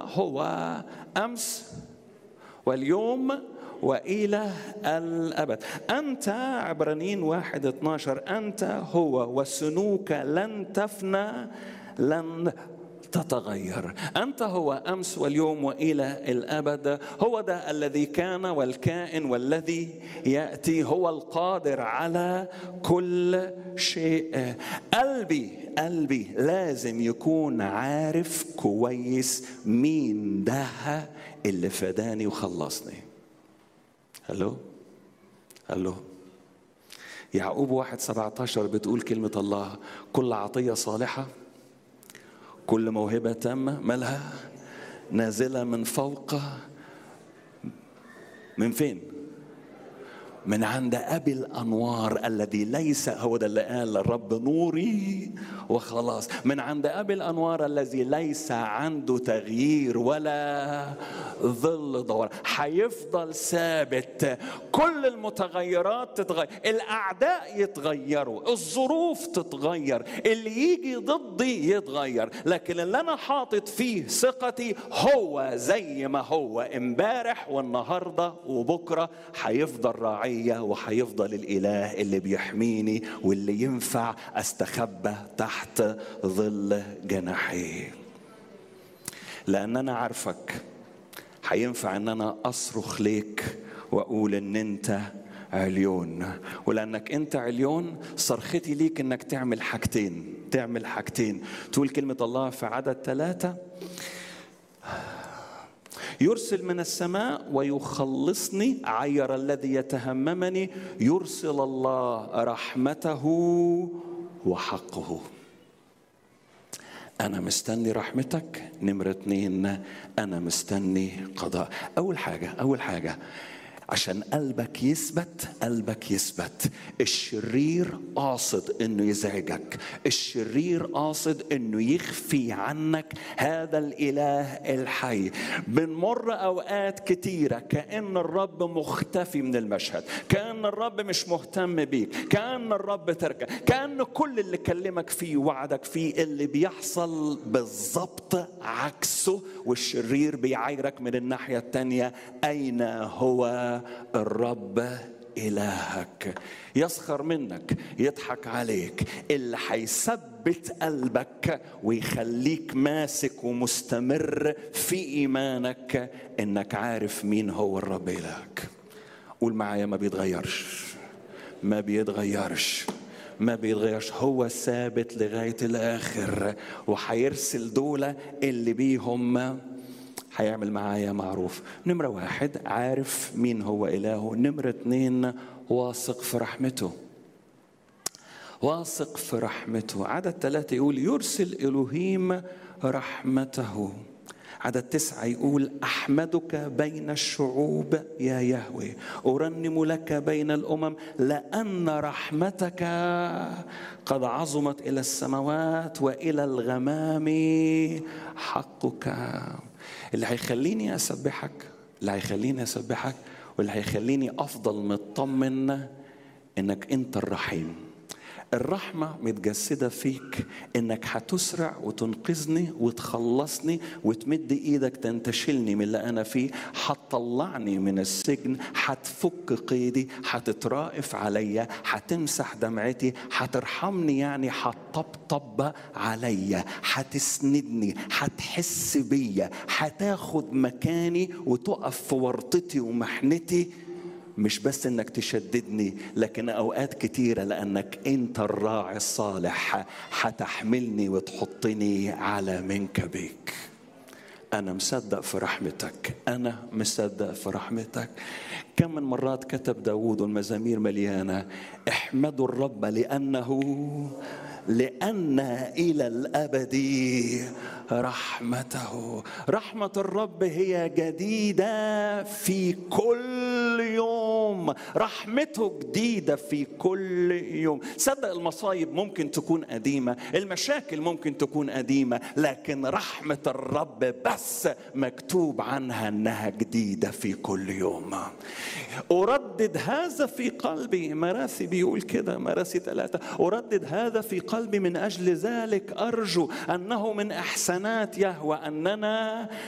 هو امس واليوم والى الابد انت عبرانيين واحد 12 انت هو وسنوك لن تفنى لن تتغير انت هو امس واليوم والى الابد هو ده الذي كان والكائن والذي ياتي هو القادر على كل شيء قلبي قلبي لازم يكون عارف كويس مين ده اللي فداني وخلصني هلو هلو يعقوب واحد سبعة عشر بتقول كلمة الله كل عطية صالحة كل موهبة تامة مالها نازلة من فوق من فين؟ من عند أبي الأنوار الذي ليس هو ده اللي قال الرب نوري وخلاص من عند أبي الأنوار الذي ليس عنده تغيير ولا ظل دور هيفضل ثابت كل المتغيرات تتغير الأعداء يتغيروا الظروف تتغير اللي يجي ضدي يتغير لكن اللي أنا حاطط فيه ثقتي هو زي ما هو امبارح والنهاردة وبكرة هيفضل راعي عليا وهيفضل الاله اللي بيحميني واللي ينفع استخبى تحت ظل جناحيه لان انا عارفك هينفع ان انا اصرخ ليك واقول ان انت عليون ولانك انت عليون صرختي ليك انك تعمل حاجتين تعمل حاجتين تقول كلمه الله في عدد ثلاثه يرسل من السماء ويخلصني عير الذي يتهممني يرسل الله رحمته وحقه أنا مستني رحمتك نمرة اتنين أنا مستني قضاء أول حاجة أول حاجة عشان قلبك يثبت قلبك يثبت الشرير قاصد انه يزعجك الشرير قاصد انه يخفي عنك هذا الاله الحي بنمر اوقات كتيره كان الرب مختفي من المشهد كان الرب مش مهتم بيك كان الرب تركك كان كل اللي كلمك فيه وعدك فيه اللي بيحصل بالظبط عكسه والشرير بيعايرك من الناحيه التانيه اين هو الرب إلهك يسخر منك يضحك عليك اللي هيثبت قلبك ويخليك ماسك ومستمر في إيمانك إنك عارف مين هو الرب إلهك قول معايا ما بيتغيرش ما بيتغيرش ما بيتغيرش هو ثابت لغاية الآخر وهيرسل دولة اللي بيهم هيعمل معايا معروف نمرة واحد عارف مين هو إلهه نمرة اتنين واثق في رحمته واثق في رحمته عدد ثلاثة يقول يرسل إلهيم رحمته عدد تسعة يقول أحمدك بين الشعوب يا يهوه أرنم لك بين الأمم لأن رحمتك قد عظمت إلى السماوات وإلى الغمام حقك اللي هيخليني اسبحك اللي هيخليني اسبحك واللي هيخليني افضل مطمن انك انت الرحيم الرحمة متجسدة فيك انك هتسرع وتنقذني وتخلصني وتمد ايدك تنتشلني من اللي انا فيه هتطلعني من السجن هتفك قيدي هتترائف عليا هتمسح دمعتي هترحمني يعني هتطبطب عليا هتسندني هتحس بيا هتاخد مكاني وتقف في ورطتي ومحنتي مش بس انك تشددني لكن اوقات كتيره لانك انت الراعي الصالح هتحملني وتحطني على منكبك انا مصدق في رحمتك انا مصدق في رحمتك كم من مرات كتب داود والمزامير مليانه احمدوا الرب لانه لأن إلى الأبد رحمته رحمة الرب هي جديدة في كل يوم رحمته جديدة في كل يوم صدق المصايب ممكن تكون قديمة المشاكل ممكن تكون قديمة لكن رحمة الرب بس مكتوب عنها أنها جديدة في كل يوم أردد هذا في قلبي مراسي بيقول كده مراسي ثلاثة أردد هذا في قلبي من أجل ذلك أرجو أنه من إحسانات يهوى أننا